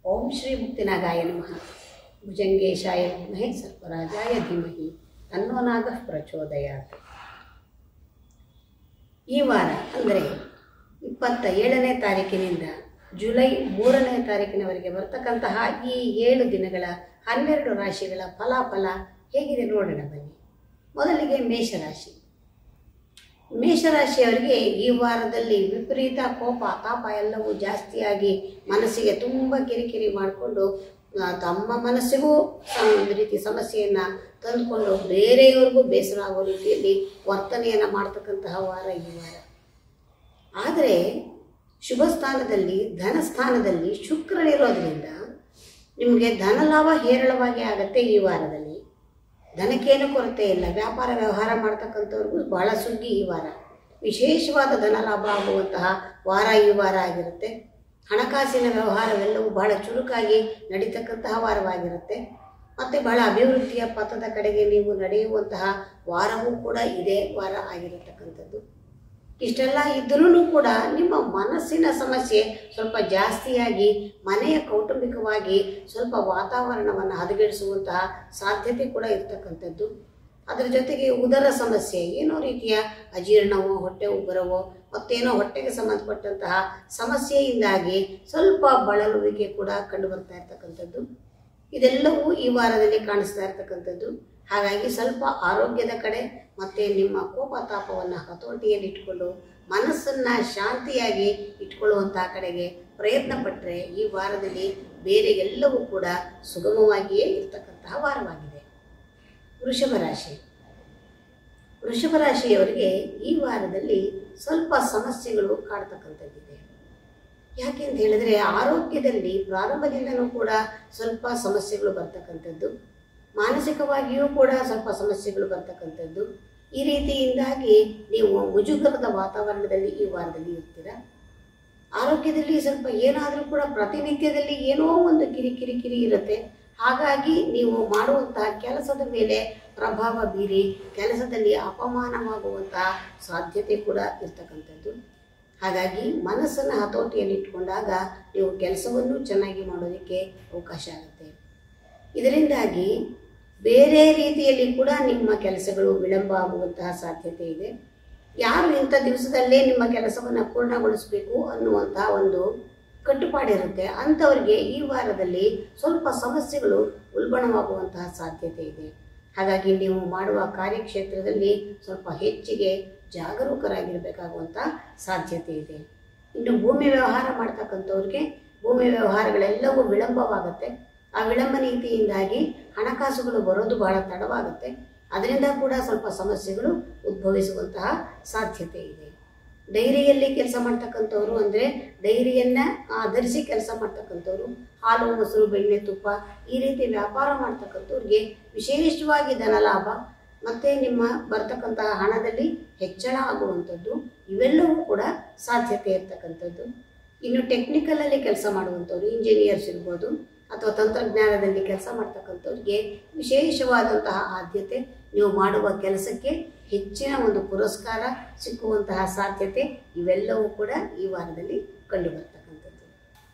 ಓಂ ಶ್ರೀ ಮುಕ್ತಿನಾಗಾಯ ನಮಃ ಭುಜಂಗೇಶಾಯ ವಿದ್ಮಹೇ ಸರ್ಪರಾಜಾಯ ಧೀಮಹಿ ತನ್ನೋ ನಾಗಃ ಪ್ರಚೋದಯಾತ್ ಈ ವಾರ ಅಂದರೆ ಇಪ್ಪತ್ತ ಏಳನೇ ತಾರೀಕಿನಿಂದ ಜುಲೈ ಮೂರನೇ ತಾರೀಕಿನವರೆಗೆ ಬರ್ತಕ್ಕಂತಹ ಈ ಏಳು ದಿನಗಳ ಹನ್ನೆರಡು ರಾಶಿಗಳ ಫಲಾಫಲ ಹೇಗಿದೆ ನೋಡೋಣ ಬನ್ನಿ ಮೊದಲಿಗೆ ಮೇಷರಾಶಿ ಮೇಷರಾಶಿಯವರಿಗೆ ಈ ವಾರದಲ್ಲಿ ವಿಪರೀತ ಕೋಪ ತಾಪ ಎಲ್ಲವೂ ಜಾಸ್ತಿಯಾಗಿ ಮನಸ್ಸಿಗೆ ತುಂಬ ಕಿರಿಕಿರಿ ಮಾಡಿಕೊಂಡು ಆ, ತಮ್ಮ ಮನಸ್ಸಿಗೂ ಸ- ಒಂದು ರೀತಿ ಸಮಸ್ಯೆಯನ್ನು ತಂದುಕೊಂಡು ಬೇರೆಯವ್ರಿಗೂ ಬೇಸರ ಆಗೋ ರೀತಿಯಲ್ಲಿ ವರ್ತನೆಯನ್ನು ಮಾಡ್ತಕ್ಕಂತಹ ವಾರ ಈ ವಾರ ಆದರೆ ಶುಭ ಸ್ಥಾನದಲ್ಲಿ ಧನ ಸ್ಥಾನದಲ್ಲಿ ಶುಕ್ರನಿರೋದ್ರಿಂದ ನಿಮಗೆ ಧನಲಾಭ ಹೇರಳವಾಗಿ ಆಗತ್ತೆ ಈ ವಾರದಲ್ಲಿ ಧನಕ್ಕೇನು ಕೊರತೆ ಇಲ್ಲ ವ್ಯಾಪಾರ ವ್ಯವಹಾರ ಮಾಡ್ತಕ್ಕಂಥವ್ರಿಗೂ ಬಹಳ ಸುಗ್ಗಿ ಈ ವಾರ ವಿಶೇಷವಾದ ಧನ ಲಾಭ ಆಗುವಂತಹ ವಾರ ಈ ವಾರ ಆಗಿರುತ್ತೆ ಹಣಕಾಸಿನ ವ್ಯವಹಾರವೆಲ್ಲವೂ ಬಹಳ ಚುರುಕಾಗಿ ನಡೀತಕ್ಕಂತಹ ವಾರವಾಗಿರುತ್ತೆ ಮತ್ತು ಬಹಳ ಅಭಿವೃದ್ಧಿಯ ಪಥದ ಕಡೆಗೆ ನೀವು ನಡೆಯುವಂತಹ ವಾರವೂ ಕೂಡ ಇದೇ ವಾರ ಆಗಿರತಕ್ಕಂಥದ್ದು ಇಷ್ಟೆಲ್ಲ ಇದ್ರೂ ಕೂಡ ನಿಮ್ಮ ಮನಸ್ಸಿನ ಸಮಸ್ಯೆ ಸ್ವಲ್ಪ ಜಾಸ್ತಿಯಾಗಿ ಮನೆಯ ಕೌಟುಂಬಿಕವಾಗಿ ಸ್ವಲ್ಪ ವಾತಾವರಣವನ್ನು ಹದಗೆಡಿಸುವಂತಹ ಸಾಧ್ಯತೆ ಕೂಡ ಇರ್ತಕ್ಕಂಥದ್ದು ಅದರ ಜೊತೆಗೆ ಉದರ ಸಮಸ್ಯೆ ಏನೋ ರೀತಿಯ ಅಜೀರ್ಣವೋ ಹೊಟ್ಟೆ ಉಬ್ಬರವೋ ಮತ್ತೇನೋ ಹೊಟ್ಟೆಗೆ ಸಂಬಂಧಪಟ್ಟಂತಹ ಸಮಸ್ಯೆಯಿಂದಾಗಿ ಸ್ವಲ್ಪ ಬಳಲುವಿಕೆ ಕೂಡ ಕಂಡು ಬರ್ತಾ ಇರ್ತಕ್ಕಂಥದ್ದು ಇದೆಲ್ಲವೂ ಈ ವಾರದಲ್ಲಿ ಕಾಣಿಸ್ತಾ ಇರ್ತಕ್ಕಂಥದ್ದು ಹಾಗಾಗಿ ಸ್ವಲ್ಪ ಆರೋಗ್ಯದ ಕಡೆ ಮತ್ತು ನಿಮ್ಮ ಕೋಪ ತಾಪವನ್ನು ಹತೋಟಿಯಲ್ಲಿ ಇಟ್ಕೊಂಡು ಮನಸ್ಸನ್ನು ಶಾಂತಿಯಾಗಿ ಇಟ್ಕೊಳ್ಳುವಂತಹ ಕಡೆಗೆ ಪ್ರಯತ್ನ ಪಟ್ಟರೆ ಈ ವಾರದಲ್ಲಿ ಬೇರೆ ಎಲ್ಲವೂ ಕೂಡ ಸುಗಮವಾಗಿಯೇ ಇರ್ತಕ್ಕಂತಹ ವಾರವಾಗಿದೆ ವೃಷಭ ರಾಶಿ ವೃಷಭ ರಾಶಿಯವರಿಗೆ ಈ ವಾರದಲ್ಲಿ ಸ್ವಲ್ಪ ಸಮಸ್ಯೆಗಳು ಕಾಡ್ತಕ್ಕಂಥದ್ದಿದೆ ಯಾಕೆ ಅಂತ ಹೇಳಿದ್ರೆ ಆರೋಗ್ಯದಲ್ಲಿ ಪ್ರಾರಂಭದಿಂದನೂ ಕೂಡ ಸ್ವಲ್ಪ ಸಮಸ್ಯೆಗಳು ಬರ್ತಕ್ಕಂಥದ್ದು ಮಾನಸಿಕವಾಗಿಯೂ ಕೂಡ ಸ್ವಲ್ಪ ಸಮಸ್ಯೆಗಳು ಬರ್ತಕ್ಕಂಥದ್ದು ಈ ರೀತಿಯಿಂದಾಗಿ ನೀವು ಮುಜುಗರದ ವಾತಾವರಣದಲ್ಲಿ ಈ ವಾರದಲ್ಲಿ ಇರ್ತೀರ ಆರೋಗ್ಯದಲ್ಲಿ ಸ್ವಲ್ಪ ಏನಾದರೂ ಕೂಡ ಪ್ರತಿನಿತ್ಯದಲ್ಲಿ ಏನೋ ಒಂದು ಕಿರಿ ಕಿರಿ ಕಿರಿ ಇರುತ್ತೆ ಹಾಗಾಗಿ ನೀವು ಮಾಡುವಂತಹ ಕೆಲಸದ ಮೇಲೆ ಪ್ರಭಾವ ಬೀರಿ ಕೆಲಸದಲ್ಲಿ ಅಪಮಾನವಾಗುವಂತಹ ಸಾಧ್ಯತೆ ಕೂಡ ಇರ್ತಕ್ಕಂಥದ್ದು ಹಾಗಾಗಿ ಮನಸ್ಸನ್ನು ಹತೋಟಿಯಲ್ಲಿ ಇಟ್ಕೊಂಡಾಗ ನೀವು ಕೆಲಸವನ್ನು ಚೆನ್ನಾಗಿ ಮಾಡೋದಕ್ಕೆ ಅವಕಾಶ ಆಗುತ್ತೆ ಇದರಿಂದಾಗಿ ಬೇರೆ ರೀತಿಯಲ್ಲಿ ಕೂಡ ನಿಮ್ಮ ಕೆಲಸಗಳು ವಿಳಂಬ ಆಗುವಂತಹ ಸಾಧ್ಯತೆ ಇದೆ ಯಾರು ಇಂಥ ದಿವಸದಲ್ಲೇ ನಿಮ್ಮ ಕೆಲಸವನ್ನು ಪೂರ್ಣಗೊಳಿಸಬೇಕು ಅನ್ನುವಂತಹ ಒಂದು ಕಟ್ಟುಪಾಡಿರುತ್ತೆ ಅಂಥವ್ರಿಗೆ ಈ ವಾರದಲ್ಲಿ ಸ್ವಲ್ಪ ಸಮಸ್ಯೆಗಳು ಉಲ್ಬಣವಾಗುವಂತಹ ಸಾಧ್ಯತೆ ಇದೆ ಹಾಗಾಗಿ ನೀವು ಮಾಡುವ ಕಾರ್ಯಕ್ಷೇತ್ರದಲ್ಲಿ ಸ್ವಲ್ಪ ಹೆಚ್ಚಿಗೆ ಜಾಗರೂಕರಾಗಿರಬೇಕಾಗುವಂಥ ಸಾಧ್ಯತೆ ಇದೆ ಇನ್ನು ಭೂಮಿ ವ್ಯವಹಾರ ಮಾಡ್ತಕ್ಕಂಥವ್ರಿಗೆ ಭೂಮಿ ವ್ಯವಹಾರಗಳೆಲ್ಲವೂ ವಿಳಂಬವಾಗುತ್ತೆ ಆ ವಿಳಂಬ ನೀತಿಯಿಂದಾಗಿ ಹಣಕಾಸುಗಳು ಬರೋದು ಬಹಳ ತಡವಾಗುತ್ತೆ ಅದರಿಂದ ಕೂಡ ಸ್ವಲ್ಪ ಸಮಸ್ಯೆಗಳು ಉದ್ಭವಿಸುವಂತಹ ಸಾಧ್ಯತೆ ಇದೆ ಡೈರಿಯಲ್ಲಿ ಕೆಲಸ ಮಾಡ್ತಕ್ಕಂಥವ್ರು ಅಂದರೆ ಡೈರಿಯನ್ನು ಆಧರಿಸಿ ಕೆಲಸ ಮಾಡ್ತಕ್ಕಂಥವ್ರು ಹಾಲು ಮೊಸರು ಬೆಣ್ಣೆ ತುಪ್ಪ ಈ ರೀತಿ ವ್ಯಾಪಾರ ಮಾಡ್ತಕ್ಕಂಥವ್ರಿಗೆ ವಿಶೇಷವಾಗಿ ಧನಲಾಭ ಮತ್ತು ನಿಮ್ಮ ಬರ್ತಕ್ಕಂತಹ ಹಣದಲ್ಲಿ ಹೆಚ್ಚಳ ಆಗುವಂಥದ್ದು ಇವೆಲ್ಲವೂ ಕೂಡ ಸಾಧ್ಯತೆ ಇರ್ತಕ್ಕಂಥದ್ದು ಇನ್ನು ಟೆಕ್ನಿಕಲಲ್ಲಿ ಕೆಲಸ ಮಾಡುವಂಥವ್ರು ಇಂಜಿನಿಯರ್ಸ್ ಇರ್ಬೋದು ಅಥವಾ ತಂತ್ರಜ್ಞಾನದಲ್ಲಿ ಕೆಲಸ ಮಾಡ್ತಕ್ಕಂಥವ್ರಿಗೆ ವಿಶೇಷವಾದಂತಹ ಆದ್ಯತೆ ನೀವು ಮಾಡುವ ಕೆಲಸಕ್ಕೆ ಹೆಚ್ಚಿನ ಒಂದು ಪುರಸ್ಕಾರ ಸಿಕ್ಕುವಂತಹ ಸಾಧ್ಯತೆ ಇವೆಲ್ಲವೂ ಕೂಡ ಈ ವಾರದಲ್ಲಿ ಕಂಡುಬರ್ತಕ್ಕಂಥದ್ದು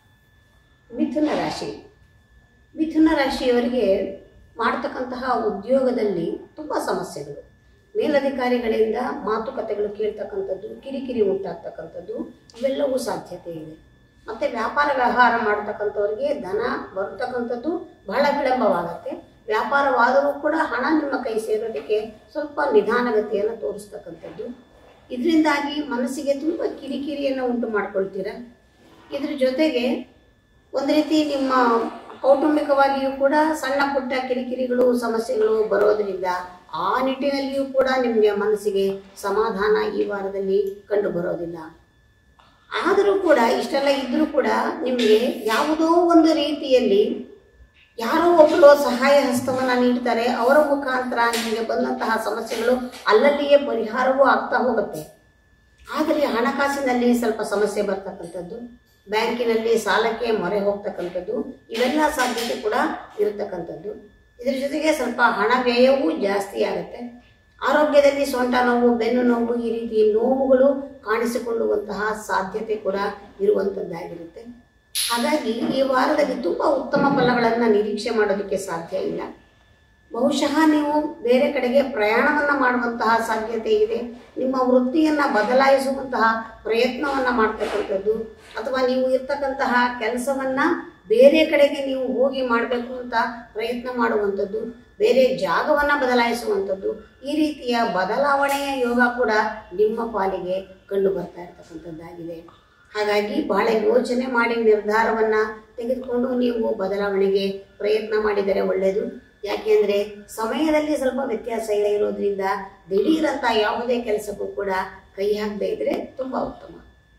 ಮಿಥುನ ರಾಶಿ ಮಿಥುನ ರಾಶಿಯವರಿಗೆ ಮಾಡ್ತಕ್ಕಂತಹ ಉದ್ಯೋಗದಲ್ಲಿ ತುಂಬ ಸಮಸ್ಯೆಗಳು ಮೇಲಧಿಕಾರಿಗಳಿಂದ ಮಾತುಕತೆಗಳು ಕೇಳ್ತಕ್ಕಂಥದ್ದು ಕಿರಿಕಿರಿ ಉಂಟಾಗ್ತಕ್ಕಂಥದ್ದು ಇವೆಲ್ಲವೂ ಸಾಧ್ಯತೆ ಇದೆ ಮತ್ತು ವ್ಯಾಪಾರ ವ್ಯವಹಾರ ಮಾಡ್ತಕ್ಕಂಥವ್ರಿಗೆ ಧನ ಬರ್ತಕ್ಕಂಥದ್ದು ಬಹಳ ವಿಳಂಬವಾಗತ್ತೆ ವ್ಯಾಪಾರವಾದರೂ ಕೂಡ ಹಣ ನಿಮ್ಮ ಕೈ ಸೇರೋದಕ್ಕೆ ಸ್ವಲ್ಪ ನಿಧಾನಗತಿಯನ್ನು ತೋರಿಸ್ತಕ್ಕಂಥದ್ದು ಇದರಿಂದಾಗಿ ಮನಸ್ಸಿಗೆ ತುಂಬ ಕಿರಿಕಿರಿಯನ್ನು ಉಂಟು ಮಾಡ್ಕೊಳ್ತೀರ ಇದ್ರ ಜೊತೆಗೆ ಒಂದು ರೀತಿ ನಿಮ್ಮ ಕೌಟುಂಬಿಕವಾಗಿಯೂ ಕೂಡ ಸಣ್ಣ ಪುಟ್ಟ ಕಿರಿಕಿರಿಗಳು ಸಮಸ್ಯೆಗಳು ಬರೋದರಿಂದ ಆ ನಿಟ್ಟಿನಲ್ಲಿಯೂ ಕೂಡ ನಿಮಗೆ ಮನಸ್ಸಿಗೆ ಸಮಾಧಾನ ಈ ವಾರದಲ್ಲಿ ಕಂಡು ಬರೋದಿಲ್ಲ ಆದರೂ ಕೂಡ ಇಷ್ಟೆಲ್ಲ ಇದ್ದರೂ ಕೂಡ ನಿಮಗೆ ಯಾವುದೋ ಒಂದು ರೀತಿಯಲ್ಲಿ ಯಾರೋ ಒಬ್ಬರು ಸಹಾಯ ಹಸ್ತವನ್ನು ನೀಡ್ತಾರೆ ಅವರ ಮುಖಾಂತರ ನಿಮಗೆ ಬಂದಂತಹ ಸಮಸ್ಯೆಗಳು ಅಲ್ಲಲ್ಲಿಯೇ ಪರಿಹಾರವೂ ಆಗ್ತಾ ಹೋಗುತ್ತೆ ಆದರೆ ಹಣಕಾಸಿನಲ್ಲಿ ಸ್ವಲ್ಪ ಸಮಸ್ಯೆ ಬರ್ತಕ್ಕಂಥದ್ದು ಬ್ಯಾಂಕಿನಲ್ಲಿ ಸಾಲಕ್ಕೆ ಮೊರೆ ಹೋಗ್ತಕ್ಕಂಥದ್ದು ಇವೆಲ್ಲ ಸಾಧ್ಯತೆ ಕೂಡ ಇರತಕ್ಕಂಥದ್ದು ಇದರ ಜೊತೆಗೆ ಸ್ವಲ್ಪ ಹಣ ವ್ಯಯವೂ ಜಾಸ್ತಿ ಆಗುತ್ತೆ ಆರೋಗ್ಯದಲ್ಲಿ ಸೊಂಟ ನೋವು ಬೆನ್ನು ನೋವು ಈ ರೀತಿ ನೋವುಗಳು ಕಾಣಿಸಿಕೊಳ್ಳುವಂತಹ ಸಾಧ್ಯತೆ ಕೂಡ ಇರುವಂಥದ್ದಾಗಿರುತ್ತೆ ಹಾಗಾಗಿ ಈ ವಾರದಲ್ಲಿ ತುಂಬ ಉತ್ತಮ ಫಲಗಳನ್ನು ನಿರೀಕ್ಷೆ ಮಾಡೋದಕ್ಕೆ ಸಾಧ್ಯ ಇಲ್ಲ ಬಹುಶಃ ನೀವು ಬೇರೆ ಕಡೆಗೆ ಪ್ರಯಾಣವನ್ನು ಮಾಡುವಂತಹ ಸಾಧ್ಯತೆ ಇದೆ ನಿಮ್ಮ ವೃತ್ತಿಯನ್ನು ಬದಲಾಯಿಸುವಂತಹ ಪ್ರಯತ್ನವನ್ನು ಮಾಡ್ತಕ್ಕಂಥದ್ದು ಅಥವಾ ನೀವು ಇರ್ತಕ್ಕಂತಹ ಕೆಲಸವನ್ನು ಬೇರೆ ಕಡೆಗೆ ನೀವು ಹೋಗಿ ಮಾಡಬೇಕು ಅಂತ ಪ್ರಯತ್ನ ಮಾಡುವಂಥದ್ದು ಬೇರೆ ಜಾಗವನ್ನು ಬದಲಾಯಿಸುವಂಥದ್ದು ಈ ರೀತಿಯ ಬದಲಾವಣೆಯ ಯೋಗ ಕೂಡ ನಿಮ್ಮ ಪಾಲಿಗೆ ಕಂಡು ಬರ್ತಾ ಇರ್ತಕ್ಕಂಥದ್ದಾಗಿದೆ ಹಾಗಾಗಿ ಬಹಳ ಯೋಚನೆ ಮಾಡಿ ನಿರ್ಧಾರವನ್ನು ತೆಗೆದುಕೊಂಡು ನೀವು ಬದಲಾವಣೆಗೆ ಪ್ರಯತ್ನ ಮಾಡಿದರೆ ಒಳ್ಳೆಯದು ಯಾಕೆಂದರೆ ಸಮಯದಲ್ಲಿ ಸ್ವಲ್ಪ ವ್ಯತ್ಯಾಸ ಇರೋದ್ರಿಂದ ದಿಢೀರಂತ ಯಾವುದೇ ಕೆಲಸಕ್ಕೂ ಕೂಡ ಕೈ ಹಾಕದೇ ಇದ್ದರೆ ತುಂಬ ಉತ್ತಮ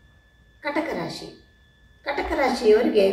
ಕಟಕ ರಾಶಿ ಕಟಕ ರಾಶಿಯವರಿಗೆ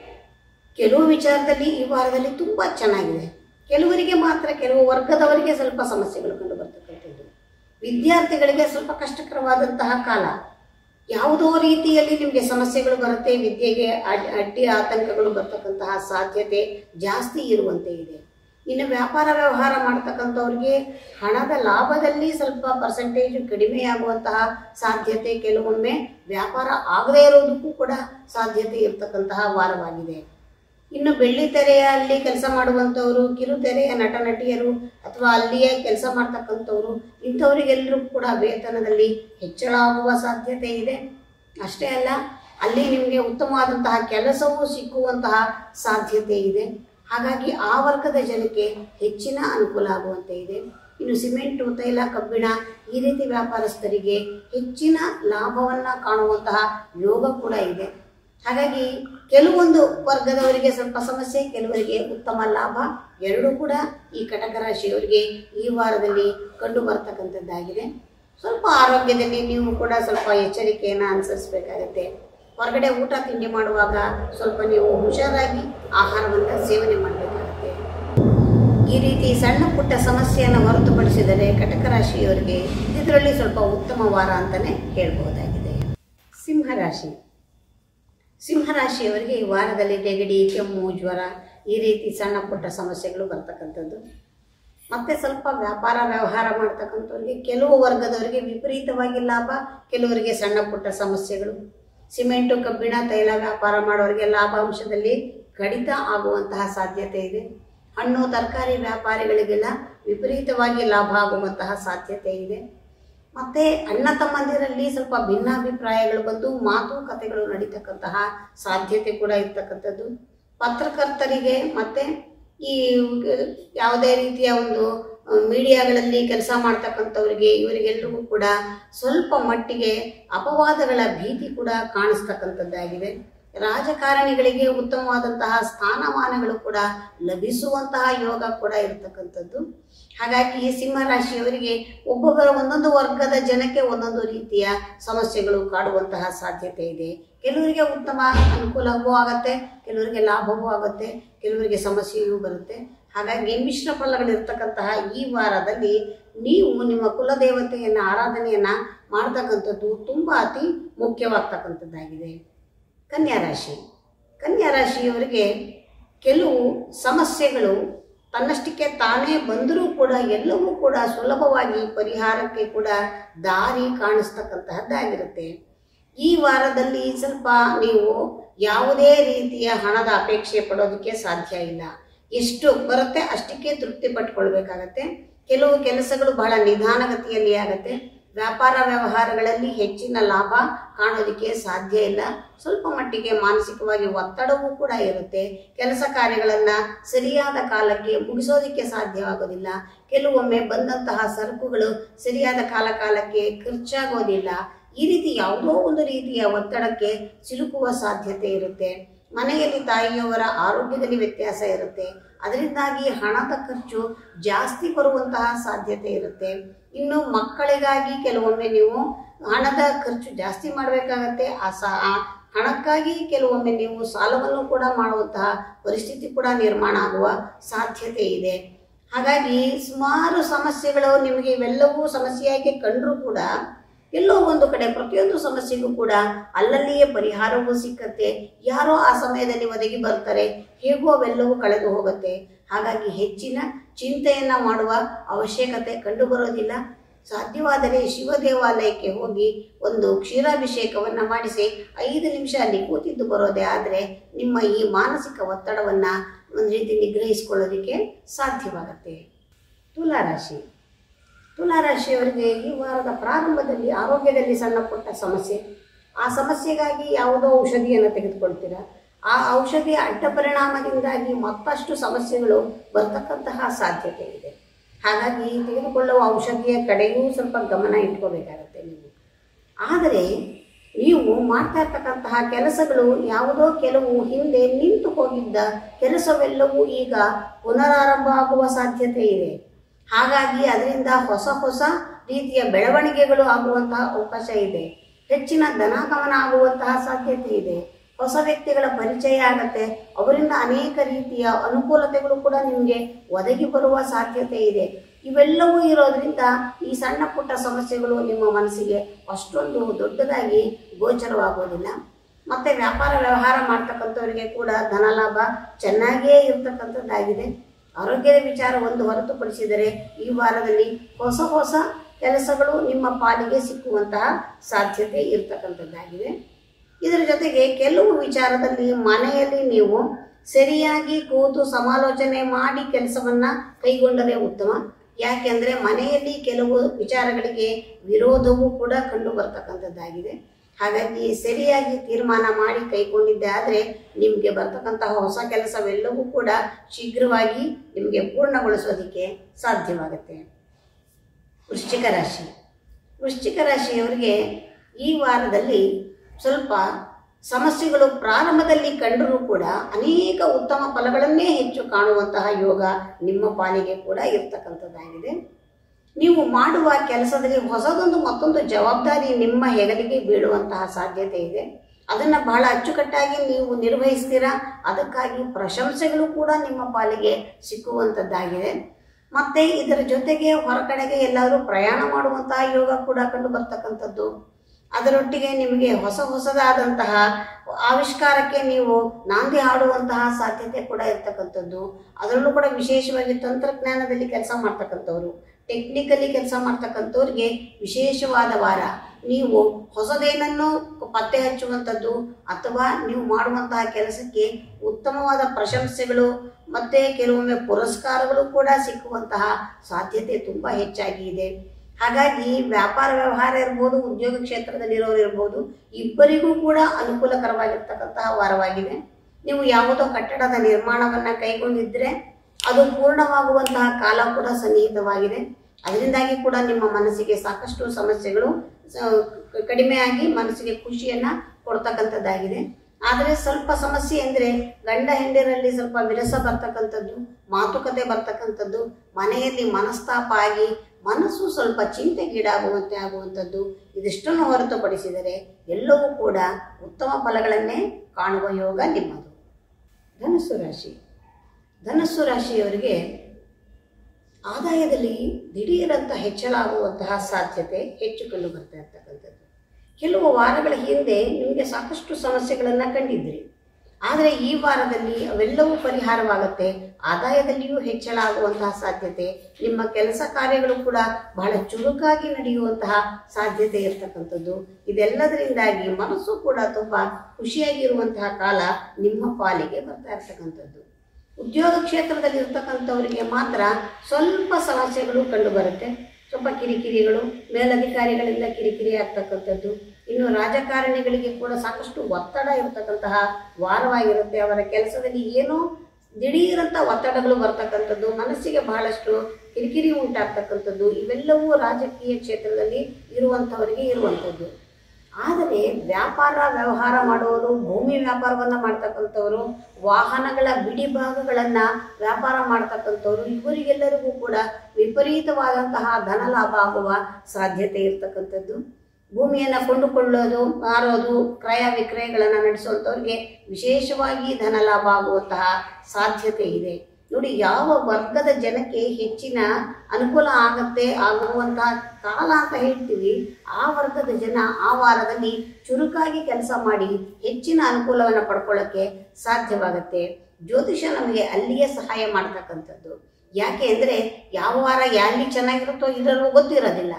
ಕೆಲವು ವಿಚಾರದಲ್ಲಿ ಈ ವಾರದಲ್ಲಿ ತುಂಬ ಚೆನ್ನಾಗಿದೆ ಕೆಲವರಿಗೆ ಮಾತ್ರ ಕೆಲವು ವರ್ಗದವರಿಗೆ ಸ್ವಲ್ಪ ಸಮಸ್ಯೆಗಳು ಕಂಡು ಬರ್ತಕ್ಕಂಥದ್ದು ವಿದ್ಯಾರ್ಥಿಗಳಿಗೆ ಸ್ವಲ್ಪ ಕಷ್ಟಕರವಾದಂತಹ ಕಾಲ ಯಾವುದೋ ರೀತಿಯಲ್ಲಿ ನಿಮಗೆ ಸಮಸ್ಯೆಗಳು ಬರುತ್ತೆ ವಿದ್ಯೆಗೆ ಅಡ್- ಅಡ್ಡಿ ಆತಂಕಗಳು ಬರ್ತಕ್ಕಂತಹ ಸಾಧ್ಯತೆ ಜಾಸ್ತಿ ಇರುವಂತೆ ಇದೆ ಇನ್ನು ವ್ಯಾಪಾರ ವ್ಯವಹಾರ ಮಾಡ್ತಕ್ಕಂಥವ್ರಿಗೆ ಹಣದ ಲಾಭದಲ್ಲಿ ಸ್ವಲ್ಪ ಪರ್ಸೆಂಟೇಜ್ ಕಡಿಮೆಯಾಗುವಂತಹ ಸಾಧ್ಯತೆ ಕೆಲವೊಮ್ಮೆ ವ್ಯಾಪಾರ ಆಗದೇ ಇರೋದಕ್ಕೂ ಕೂಡ ಸಾಧ್ಯತೆ ಇರ್ತಕ್ಕಂತಹ ವಾರವಾಗಿದೆ ಇನ್ನು ಬೆಳ್ಳಿ ತೆರೆಯಲ್ಲಿ ಕೆಲಸ ಮಾಡುವಂಥವರು ಕಿರುತೆರೆಯ ನಟ ನಟಿಯರು ಅಥವಾ ಅಲ್ಲಿಯೇ ಕೆಲಸ ಮಾಡ್ತಕ್ಕಂಥವ್ರು ಇಂಥವರಿಗೆಲ್ಲರೂ ಕೂಡ ವೇತನದಲ್ಲಿ ಹೆಚ್ಚಳ ಆಗುವ ಸಾಧ್ಯತೆ ಇದೆ ಅಷ್ಟೇ ಅಲ್ಲ ಅಲ್ಲಿ ನಿಮಗೆ ಉತ್ತಮವಾದಂತಹ ಕೆಲಸವೂ ಸಿಕ್ಕುವಂತಹ ಸಾಧ್ಯತೆ ಇದೆ ಹಾಗಾಗಿ ಆ ವರ್ಗದ ಜನಕ್ಕೆ ಹೆಚ್ಚಿನ ಅನುಕೂಲ ಆಗುವಂತೆ ಇದೆ ಇನ್ನು ಸಿಮೆಂಟು ತೈಲ ಕಬ್ಬಿಣ ಈ ರೀತಿ ವ್ಯಾಪಾರಸ್ಥರಿಗೆ ಹೆಚ್ಚಿನ ಲಾಭವನ್ನು ಕಾಣುವಂತಹ ಯೋಗ ಕೂಡ ಇದೆ ಹಾಗಾಗಿ ಕೆಲವೊಂದು ವರ್ಗದವರಿಗೆ ಸ್ವಲ್ಪ ಸಮಸ್ಯೆ ಕೆಲವರಿಗೆ ಉತ್ತಮ ಲಾಭ ಎರಡೂ ಕೂಡ ಈ ಕಟಕ ರಾಶಿಯವರಿಗೆ ಈ ವಾರದಲ್ಲಿ ಕಂಡು ಬರ್ತಕ್ಕಂಥದ್ದಾಗಿದೆ ಸ್ವಲ್ಪ ಆರೋಗ್ಯದಲ್ಲಿ ನೀವು ಕೂಡ ಸ್ವಲ್ಪ ಎಚ್ಚರಿಕೆಯನ್ನು ಅನುಸರಿಸಬೇಕಾಗತ್ತೆ ಹೊರಗಡೆ ಊಟ ತಿಂಡಿ ಮಾಡುವಾಗ ಸ್ವಲ್ಪ ನೀವು ಹುಷಾರಾಗಿ ಆಹಾರವನ್ನು ಸೇವನೆ ಮಾಡಬೇಕಾಗತ್ತೆ ಈ ರೀತಿ ಸಣ್ಣ ಪುಟ್ಟ ಸಮಸ್ಯೆಯನ್ನು ಹೊರತುಪಡಿಸಿದರೆ ಕಟಕ ರಾಶಿಯವರಿಗೆ ಇದರಲ್ಲಿ ಸ್ವಲ್ಪ ಉತ್ತಮ ವಾರ ಅಂತಲೇ ಹೇಳ್ಬಹುದಾಗಿದೆ ಸಿಂಹರಾಶಿ ಸಿಂಹರಾಶಿಯವರಿಗೆ ಈ ವಾರದಲ್ಲಿ ನೆಗಡಿ ಕೆಮ್ಮು ಜ್ವರ ಈ ರೀತಿ ಸಣ್ಣ ಪುಟ್ಟ ಸಮಸ್ಯೆಗಳು ಬರ್ತಕ್ಕಂಥದ್ದು ಮತ್ತೆ ಸ್ವಲ್ಪ ವ್ಯಾಪಾರ ವ್ಯವಹಾರ ಮಾಡ್ತಕ್ಕಂಥವ್ರಿಗೆ ಕೆಲವು ವರ್ಗದವರಿಗೆ ವಿಪರೀತವಾಗಿ ಲಾಭ ಕೆಲವರಿಗೆ ಸಣ್ಣ ಪುಟ್ಟ ಸಮಸ್ಯೆಗಳು ಸಿಮೆಂಟು ಕಬ್ಬಿಣ ತೈಲ ವ್ಯಾಪಾರ ಮಾಡೋರಿಗೆ ಲಾಭಾಂಶದಲ್ಲಿ ಕಡಿತ ಆಗುವಂತಹ ಸಾಧ್ಯತೆ ಇದೆ ಹಣ್ಣು ತರಕಾರಿ ವ್ಯಾಪಾರಿಗಳಿಗೆಲ್ಲ ವಿಪರೀತವಾಗಿ ಲಾಭ ಆಗುವಂತಹ ಸಾಧ್ಯತೆ ಇದೆ ಮತ್ತೆ ಅಣ್ಣ ತಮ್ಮಂದಿರಲ್ಲಿ ಸ್ವಲ್ಪ ಭಿನ್ನಾಭಿಪ್ರಾಯಗಳು ಬಂದು ಮಾತುಕತೆಗಳು ನಡೀತಕ್ಕಂತಹ ಸಾಧ್ಯತೆ ಕೂಡ ಇರ್ತಕ್ಕಂಥದ್ದು ಪತ್ರಕರ್ತರಿಗೆ ಮತ್ತೆ ಈ ಯಾವುದೇ ರೀತಿಯ ಒಂದು ಆ, ಮೀಡಿಯಾಗಳಲ್ಲಿ ಕೆಲಸ ಮಾಡ್ತಕ್ಕಂಥವ್ರಿಗೆ ಇವರಿಗೆಲ್ಲರಿಗೂ ಕೂಡ ಸ್ವಲ್ಪ ಮಟ್ಟಿಗೆ ಅಪವಾದಗಳ ಭೀತಿ ಕೂಡ ಕಾಣಿಸ್ತಕ್ಕಂಥದ್ದಾಗಿದೆ ರಾಜಕಾರಣಿಗಳಿಗೆ ಉತ್ತಮವಾದಂತಹ ಸ್ಥಾನಮಾನಗಳು ಕೂಡ ಲಭಿಸುವಂತಹ ಯೋಗ ಕೂಡ ಇರತಕ್ಕಂಥದ್ದು ಹಾಗಾಗಿ ಈ ಸಿಂಹರಾಶಿಯವರಿಗೆ ಒಬ್ಬೊಬ್ಬರ ಒಂದೊಂದು ವರ್ಗದ ಜನಕ್ಕೆ ಒಂದೊಂದು ರೀತಿಯ ಸಮಸ್ಯೆಗಳು ಕಾಡುವಂತಹ ಸಾಧ್ಯತೆ ಇದೆ ಕೆಲವರಿಗೆ ಉತ್ತಮ ಅನುಕೂಲವೂ ಆಗತ್ತೆ ಕೆಲವರಿಗೆ ಲಾಭವೂ ಆಗುತ್ತೆ ಕೆಲವರಿಗೆ ಸಮಸ್ಯೆಯೂ ಬರುತ್ತೆ ಹಾಗಾಗಿ ಮಿಶ್ರ ಫಲಗಳಿರ್ತಕ್ಕಂತಹ ಈ ವಾರದಲ್ಲಿ ನೀವು ನಿಮ್ಮ ಕುಲದೇವತೆಯನ್ನು ಆರಾಧನೆಯನ್ನು ಮಾಡ್ತಕ್ಕಂಥದ್ದು ತುಂಬ ಅತಿ ಮುಖ್ಯವಾಗ್ತಕ್ಕಂಥದ್ದಾಗಿದೆ ಕನ್ಯಾ ರಾಶಿ ಕನ್ಯಾ ರಾಶಿಯವರಿಗೆ ಕೆಲವು ಸಮಸ್ಯೆಗಳು ತನ್ನಷ್ಟಕ್ಕೆ ತಾನೇ ಬಂದರೂ ಕೂಡ ಎಲ್ಲವೂ ಕೂಡ ಸುಲಭವಾಗಿ ಪರಿಹಾರಕ್ಕೆ ಕೂಡ ದಾರಿ ಕಾಣಿಸ್ತಕ್ಕಂತಹದ್ದಾಗಿರುತ್ತೆ ಈ ವಾರದಲ್ಲಿ ಸ್ವಲ್ಪ ನೀವು ಯಾವುದೇ ರೀತಿಯ ಹಣದ ಅಪೇಕ್ಷೆ ಪಡೋದಕ್ಕೆ ಸಾಧ್ಯ ಇಲ್ಲ ಎಷ್ಟು ಬರುತ್ತೆ ಅಷ್ಟಕ್ಕೆ ತೃಪ್ತಿ ಪಟ್ಕೊಳ್ಬೇಕಾಗತ್ತೆ ಕೆಲವು ಕೆಲಸಗಳು ಬಹಳ ನಿಧಾನಗತಿಯಲ್ಲಿ ಆಗತ್ತೆ ವ್ಯಾಪಾರ ವ್ಯವಹಾರಗಳಲ್ಲಿ ಹೆಚ್ಚಿನ ಲಾಭ ಕಾಣೋದಕ್ಕೆ ಸಾಧ್ಯ ಇಲ್ಲ ಸ್ವಲ್ಪ ಮಟ್ಟಿಗೆ ಮಾನಸಿಕವಾಗಿ ಒತ್ತಡವೂ ಕೂಡ ಇರುತ್ತೆ ಕೆಲಸ ಕಾರ್ಯಗಳನ್ನು ಸರಿಯಾದ ಕಾಲಕ್ಕೆ ಮುಗಿಸೋದಕ್ಕೆ ಸಾಧ್ಯವಾಗೋದಿಲ್ಲ ಕೆಲವೊಮ್ಮೆ ಬಂದಂತಹ ಸರಕುಗಳು ಸರಿಯಾದ ಕಾಲ ಕಾಲಕ್ಕೆ ಖರ್ಚಾಗೋದಿಲ್ಲ ಈ ರೀತಿ ಯಾವುದೋ ಒಂದು ರೀತಿಯ ಒತ್ತಡಕ್ಕೆ ಸಿಲುಕುವ ಸಾಧ್ಯತೆ ಇರುತ್ತೆ ಮನೆಯಲ್ಲಿ ತಾಯಿಯವರ ಆರೋಗ್ಯದಲ್ಲಿ ವ್ಯತ್ಯಾಸ ಇರುತ್ತೆ ಅದರಿಂದಾಗಿ ಹಣದ ಖರ್ಚು ಜಾಸ್ತಿ ಬರುವಂತಹ ಸಾಧ್ಯತೆ ಇರುತ್ತೆ ಇನ್ನು ಮಕ್ಕಳಿಗಾಗಿ ಕೆಲವೊಮ್ಮೆ ನೀವು ಹಣದ ಖರ್ಚು ಜಾಸ್ತಿ ಮಾಡಬೇಕಾಗತ್ತೆ ಆ ಸಾ ಆ ಹಣಕ್ಕಾಗಿ ಕೆಲವೊಮ್ಮೆ ನೀವು ಸಾಲವನ್ನು ಕೂಡ ಮಾಡುವಂತಹ ಪರಿಸ್ಥಿತಿ ಕೂಡ ನಿರ್ಮಾಣ ಆಗುವ ಸಾಧ್ಯತೆ ಇದೆ ಹಾಗಾಗಿ ಸುಮಾರು ಸಮಸ್ಯೆಗಳು ನಿಮಗೆ ಇವೆಲ್ಲವೂ ಸಮಸ್ಯೆಯಾಗಿ ಕಂಡರೂ ಕೂಡ ಎಲ್ಲೋ ಒಂದು ಕಡೆ ಪ್ರತಿಯೊಂದು ಸಮಸ್ಯೆಗೂ ಕೂಡ ಅಲ್ಲಲ್ಲಿಯೇ ಪರಿಹಾರವೂ ಸಿಕ್ಕತ್ತೆ ಯಾರೋ ಆ ಸಮಯದಲ್ಲಿ ಒದಗಿ ಬರ್ತಾರೆ ಹೇಗೋ ಅವೆಲ್ಲವೂ ಕಳೆದು ಹೋಗುತ್ತೆ ಹಾಗಾಗಿ ಹೆಚ್ಚಿನ ಚಿಂತೆಯನ್ನು ಮಾಡುವ ಅವಶ್ಯಕತೆ ಕಂಡು ಬರೋದಿಲ್ಲ ಸಾಧ್ಯವಾದರೆ ಶಿವ ದೇವಾಲಯಕ್ಕೆ ಹೋಗಿ ಒಂದು ಕ್ಷೀರಾಭಿಷೇಕವನ್ನ ಮಾಡಿಸಿ ಐದು ನಿಮಿಷ ಅಲ್ಲಿ ಕೂತಿದ್ದು ಬರೋದೇ ಆದರೆ ನಿಮ್ಮ ಈ ಮಾನಸಿಕ ಒತ್ತಡವನ್ನ ಒಂದು ರೀತಿ ನಿಗ್ರಹಿಸಿಕೊಳ್ಳೋದಕ್ಕೆ ಸಾಧ್ಯವಾಗತ್ತೆ ತುಲಾರಾಶಿ ತುಲಾರಾಶಿಯವರಿಗೆ ಈ ವಾರದ ಪ್ರಾರಂಭದಲ್ಲಿ ಆರೋಗ್ಯದಲ್ಲಿ ಸಣ್ಣ ಪುಟ್ಟ ಸಮಸ್ಯೆ ಆ ಸಮಸ್ಯೆಗಾಗಿ ಯಾವುದೋ ಔಷಧಿಯನ್ನು ತೆಗೆದುಕೊಳ್ತೀರಾ ಆ ಔಷಧಿಯ ಅಡ್ಡ ಪರಿಣಾಮದಿಂದಾಗಿ ಮತ್ತಷ್ಟು ಸಮಸ್ಯೆಗಳು ಬರ್ತಕ್ಕಂತಹ ಸಾಧ್ಯತೆ ಇದೆ ಹಾಗಾಗಿ ತೆಗೆದುಕೊಳ್ಳುವ ಔಷಧಿಯ ಕಡೆಯೂ ಸ್ವಲ್ಪ ಗಮನ ಇಟ್ಕೋಬೇಕಾಗತ್ತೆ ನೀವು ಆದರೆ ನೀವು ಮಾಡ್ತಾ ಇರ್ತಕ್ಕಂತಹ ಕೆಲಸಗಳು ಯಾವುದೋ ಕೆಲವು ಹಿಂದೆ ನಿಂತು ಹೋಗಿದ್ದ ಕೆಲಸವೆಲ್ಲವೂ ಈಗ ಪುನರಾರಂಭ ಆಗುವ ಸಾಧ್ಯತೆ ಇದೆ ಹಾಗಾಗಿ ಅದರಿಂದ ಹೊಸ ಹೊಸ ರೀತಿಯ ಬೆಳವಣಿಗೆಗಳು ಆಗುವಂತಹ ಅವಕಾಶ ಇದೆ ಹೆಚ್ಚಿನ ಧನಾಗಮನ ಆಗುವಂತಹ ಸಾಧ್ಯತೆ ಇದೆ ಹೊಸ ವ್ಯಕ್ತಿಗಳ ಪರಿಚಯ ಆಗತ್ತೆ ಅವರಿಂದ ಅನೇಕ ರೀತಿಯ ಅನುಕೂಲತೆಗಳು ಕೂಡ ನಿಮಗೆ ಒದಗಿ ಬರುವ ಸಾಧ್ಯತೆ ಇದೆ ಇವೆಲ್ಲವೂ ಇರೋದ್ರಿಂದ ಈ ಸಣ್ಣ ಪುಟ್ಟ ಸಮಸ್ಯೆಗಳು ನಿಮ್ಮ ಮನಸ್ಸಿಗೆ ಅಷ್ಟೊಂದು ದೊಡ್ಡದಾಗಿ ಗೋಚರವಾಗೋದಿಲ್ಲ ಮತ್ತೆ ವ್ಯಾಪಾರ ವ್ಯವಹಾರ ಮಾಡ್ತಕ್ಕಂಥವರಿಗೆ ಕೂಡ ಧನಲಾಭ ಚೆನ್ನಾಗಿಯೇ ಇರ್ತಕ್ಕಂಥದ್ದಾಗಿದೆ ಆರೋಗ್ಯದ ವಿಚಾರ ಒಂದು ಹೊರತುಪಡಿಸಿದರೆ ಈ ವಾರದಲ್ಲಿ ಹೊಸ ಹೊಸ ಕೆಲಸಗಳು ನಿಮ್ಮ ಪಾಲಿಗೆ ಸಿಕ್ಕುವಂತಹ ಸಾಧ್ಯತೆ ಇರ್ತಕ್ಕಂಥದ್ದಾಗಿದೆ ಇದರ ಜೊತೆಗೆ ಕೆಲವು ವಿಚಾರದಲ್ಲಿ ಮನೆಯಲ್ಲಿ ನೀವು ಸರಿಯಾಗಿ ಕೂತು ಸಮಾಲೋಚನೆ ಮಾಡಿ ಕೆಲಸವನ್ನ ಕೈಗೊಂಡರೆ ಉತ್ತಮ ಯಾಕೆಂದ್ರೆ ಮನೆಯಲ್ಲಿ ಕೆಲವು ವಿಚಾರಗಳಿಗೆ ವಿರೋಧವೂ ಕೂಡ ಕಂಡು ಬರ್ತಕ್ಕಂಥದ್ದಾಗಿದೆ ಹಾಗಾಗಿ ಸರಿಯಾಗಿ ತೀರ್ಮಾನ ಮಾಡಿ ಕೈಗೊಂಡಿದ್ದೆ ಆದರೆ ನಿಮಗೆ ಬರ್ತಕ್ಕಂತಹ ಹೊಸ ಕೆಲಸವೆಲ್ಲವೂ ಕೂಡ ಶೀಘ್ರವಾಗಿ ನಿಮಗೆ ಪೂರ್ಣಗೊಳಿಸೋದಕ್ಕೆ ಸಾಧ್ಯವಾಗುತ್ತೆ ವೃಶ್ಚಿಕ ರಾಶಿ ವೃಶ್ಚಿಕ ರಾಶಿಯವರಿಗೆ ಈ ವಾರದಲ್ಲಿ ಸ್ವಲ್ಪ ಸಮಸ್ಯೆಗಳು ಪ್ರಾರಂಭದಲ್ಲಿ ಕಂಡರೂ ಕೂಡ ಅನೇಕ ಉತ್ತಮ ಫಲಗಳನ್ನೇ ಹೆಚ್ಚು ಕಾಣುವಂತಹ ಯೋಗ ನಿಮ್ಮ ಪಾಲಿಗೆ ಕೂಡ ಇರ್ತಕ್ಕಂಥದ್ದಾಗಿದೆ ನೀವು ಮಾಡುವ ಕೆಲಸದಲ್ಲಿ ಹೊಸದೊಂದು ಮತ್ತೊಂದು ಜವಾಬ್ದಾರಿ ನಿಮ್ಮ ಹೆಗಲಿಗೆ ಬೀಳುವಂತಹ ಸಾಧ್ಯತೆ ಇದೆ ಅದನ್ನು ಬಹಳ ಅಚ್ಚುಕಟ್ಟಾಗಿ ನೀವು ನಿರ್ವಹಿಸ್ತೀರಾ ಅದಕ್ಕಾಗಿ ಪ್ರಶಂಸೆಗಳು ಕೂಡ ನಿಮ್ಮ ಪಾಲಿಗೆ ಸಿಕ್ಕುವಂಥದ್ದಾಗಿದೆ ಮತ್ತೆ ಇದರ ಜೊತೆಗೆ ಹೊರಗಡೆಗೆ ಎಲ್ಲರೂ ಪ್ರಯಾಣ ಮಾಡುವಂತಹ ಯೋಗ ಕೂಡ ಕಂಡು ಬರ್ತಕ್ಕಂಥದ್ದು ಅದರೊಟ್ಟಿಗೆ ನಿಮಗೆ ಹೊಸ ಹೊಸದಾದಂತಹ ಆವಿಷ್ಕಾರಕ್ಕೆ ನೀವು ನಾಂದಿ ಹಾಡುವಂತಹ ಸಾಧ್ಯತೆ ಕೂಡ ಇರ್ತಕ್ಕಂಥದ್ದು ಅದರಲ್ಲೂ ಕೂಡ ವಿಶೇಷವಾಗಿ ತಂತ್ರಜ್ಞಾನದಲ್ಲಿ ಕೆಲಸ ಮಾಡ್ತಕ್ಕಂಥವ್ರು ಟೆಕ್ನಿಕಲಿ ಕೆಲಸ ಮಾಡ್ತಕ್ಕಂಥವ್ರಿಗೆ ವಿಶೇಷವಾದ ವಾರ ನೀವು ಹೊಸದೇನನ್ನು ಪತ್ತೆ ಹಚ್ಚುವಂಥದ್ದು ಅಥವಾ ನೀವು ಮಾಡುವಂತಹ ಕೆಲಸಕ್ಕೆ ಉತ್ತಮವಾದ ಪ್ರಶಂಸೆಗಳು ಮತ್ತೆ ಕೆಲವೊಮ್ಮೆ ಪುರಸ್ಕಾರಗಳು ಕೂಡ ಸಿಕ್ಕುವಂತಹ ಸಾಧ್ಯತೆ ತುಂಬ ಹೆಚ್ಚಾಗಿ ಇದೆ ಹಾಗಾಗಿ ವ್ಯಾಪಾರ ವ್ಯವಹಾರ ಇರ್ಬೋದು ಉದ್ಯೋಗ ಕ್ಷೇತ್ರದಲ್ಲಿರೋರು ಇರ್ಬೋದು ಇಬ್ಬರಿಗೂ ಕೂಡ ಅನುಕೂಲಕರವಾಗಿರ್ತಕ್ಕಂತಹ ವಾರವಾಗಿದೆ ನೀವು ಯಾವುದೋ ಕಟ್ಟಡದ ನಿರ್ಮಾಣವನ್ನ ಕೈಗೊಂಡಿದ್ರೆ ಅದು ಪೂರ್ಣವಾಗುವಂತಹ ಕಾಲ ಕೂಡ ಸನ್ನಿಹಿತವಾಗಿದೆ ಅದರಿಂದಾಗಿ ಕೂಡ ನಿಮ್ಮ ಮನಸ್ಸಿಗೆ ಸಾಕಷ್ಟು ಸಮಸ್ಯೆಗಳು ಸ- ಕಡಿಮೆಯಾಗಿ ಮನಸ್ಸಿಗೆ ಖುಷಿಯನ್ನ ಕೊಡ್ತಕ್ಕಂಥದ್ದಾಗಿದೆ ಆದರೆ ಸ್ವಲ್ಪ ಸಮಸ್ಯೆ ಅಂದರೆ ಗಂಡ ಹೆಂಡಿರಲ್ಲಿ ಸ್ವಲ್ಪ ವಿರಸ ಬರ್ತಕ್ಕಂಥದ್ದು ಮಾತುಕತೆ ಬರ್ತಕ್ಕಂಥದ್ದು ಮನೆಯಲ್ಲಿ ಮನಸ್ತಾಪ ಆಗಿ ಮನಸ್ಸು ಸ್ವಲ್ಪ ಚಿಂತೆಗೀಡಾಗುವಂತೆ ಆಗುವಂಥದ್ದು ಇದಿಷ್ಟನ್ನು ಹೊರತುಪಡಿಸಿದರೆ ಎಲ್ಲವೂ ಕೂಡ ಉತ್ತಮ ಫಲಗಳನ್ನೇ ಕಾಣುವ ಯೋಗ ನಿಮ್ಮದು ಧನಸ್ಸು ರಾಶಿ ಧನಸ್ಸು ರಾಶಿಯವರಿಗೆ ಆದಾಯದಲ್ಲಿ ದಿಢೀರಂತ ಹೆಚ್ಚಳ ಆಗುವಂತಹ ಸಾಧ್ಯತೆ ಹೆಚ್ಚು ಕಂಡು ಬರ್ತಾ ಇರ್ತಕ್ಕಂಥದ್ದು ಕೆಲವು ವಾರಗಳ ಹಿಂದೆ ನಿಮಗೆ ಸಾಕಷ್ಟು ಸಮಸ್ಯೆಗಳನ್ನು ಕಂಡಿದ್ರಿ ಆದರೆ ಈ ವಾರದಲ್ಲಿ ಅವೆಲ್ಲವೂ ಪರಿಹಾರವಾಗುತ್ತೆ ಆದಾಯದಲ್ಲಿಯೂ ಹೆಚ್ಚಳ ಆಗುವಂತಹ ಸಾಧ್ಯತೆ ನಿಮ್ಮ ಕೆಲಸ ಕಾರ್ಯಗಳು ಕೂಡ ಬಹಳ ಚುರುಕಾಗಿ ನಡೆಯುವಂತಹ ಸಾಧ್ಯತೆ ಇರ್ತಕ್ಕಂಥದ್ದು ಇದೆಲ್ಲದರಿಂದಾಗಿ ಮನಸ್ಸು ಕೂಡ ತುಂಬ ಖುಷಿಯಾಗಿರುವಂತಹ ಕಾಲ ನಿಮ್ಮ ಪಾಲಿಗೆ ಬರ್ತಾ ಇರ್ತಕ್ಕಂಥದ್ದು ಉದ್ಯೋಗ ಕ್ಷೇತ್ರದಲ್ಲಿ ಇರ್ತಕ್ಕಂಥವರಿಗೆ ಮಾತ್ರ ಸ್ವಲ್ಪ ಸಮಸ್ಯೆಗಳು ಕಂಡು ಬರುತ್ತೆ ಸ್ವಲ್ಪ ಕಿರಿಕಿರಿಗಳು ಮೇಲಧಿಕಾರಿಗಳಿಂದ ಕಿರಿಕಿರಿ ಆಗ್ತಕ್ಕಂಥದ್ದು ಇನ್ನು ರಾಜಕಾರಣಿಗಳಿಗೆ ಕೂಡ ಸಾಕಷ್ಟು ಒತ್ತಡ ಇರತಕ್ಕಂತಹ ವಾರವಾಗಿರುತ್ತೆ ಅವರ ಕೆಲಸದಲ್ಲಿ ಏನೋ ದಿಢೀರಂತ ಒತ್ತಡಗಳು ಬರ್ತಕ್ಕಂಥದ್ದು ಮನಸ್ಸಿಗೆ ಬಹಳಷ್ಟು ಕಿರಿಕಿರಿ ಉಂಟಾಗ್ತಕ್ಕಂಥದ್ದು ಇವೆಲ್ಲವೂ ರಾಜಕೀಯ ಕ್ಷೇತ್ರದಲ್ಲಿ ಇರುವಂಥವರಿಗೆ ಇರುವಂಥದ್ದು ಆದರೆ ವ್ಯಾಪಾರ ವ್ಯವಹಾರ ಮಾಡುವವರು ಭೂಮಿ ವ್ಯಾಪಾರವನ್ನು ಮಾಡ್ತಕ್ಕಂಥವ್ರು ವಾಹನಗಳ ಬಿಡಿ ಭಾಗಗಳನ್ನು ವ್ಯಾಪಾರ ಮಾಡ್ತಕ್ಕಂಥವ್ರು ಇವರಿಗೆಲ್ಲರಿಗೂ ಕೂಡ ವಿಪರೀತವಾದಂತಹ ಧನ ಲಾಭ ಆಗುವ ಸಾಧ್ಯತೆ ಇರ್ತಕ್ಕಂಥದ್ದು ಭೂಮಿಯನ್ನು ಕೊಂಡುಕೊಳ್ಳೋದು ಮಾರೋದು ಕ್ರಯ ವಿಕ್ರಯಗಳನ್ನು ನಡೆಸುವಂಥವ್ರಿಗೆ ವಿಶೇಷವಾಗಿ ಧನ ಲಾಭ ಆಗುವಂತಹ ಸಾಧ್ಯತೆ ಇದೆ ನೋಡಿ ಯಾವ ವರ್ಗದ ಜನಕ್ಕೆ ಹೆಚ್ಚಿನ ಅನುಕೂಲ ಆಗತ್ತೆ ಆಗುವಂತಹ ಕಾಲ ಅಂತ ಹೇಳ್ತೀವಿ ಆ ವರ್ಗದ ಜನ ಆ ವಾರದಲ್ಲಿ ಚುರುಕಾಗಿ ಕೆಲಸ ಮಾಡಿ ಹೆಚ್ಚಿನ ಅನುಕೂಲವನ್ನು ಪಡ್ಕೊಳ್ಳೋಕ್ಕೆ ಸಾಧ್ಯವಾಗತ್ತೆ ಜ್ಯೋತಿಷ ನಮಗೆ ಅಲ್ಲಿಯೇ ಸಹಾಯ ಮಾಡ್ತಕ್ಕಂಥದ್ದು ಯಾಕೆ ಅಂದರೆ ಯಾವ ವಾರ ಎಲ್ಲಿ ಚೆನ್ನಾಗಿರುತ್ತೋ ಇದರಲ್ಲೂ ಗೊತ್ತಿರೋದಿಲ್ಲ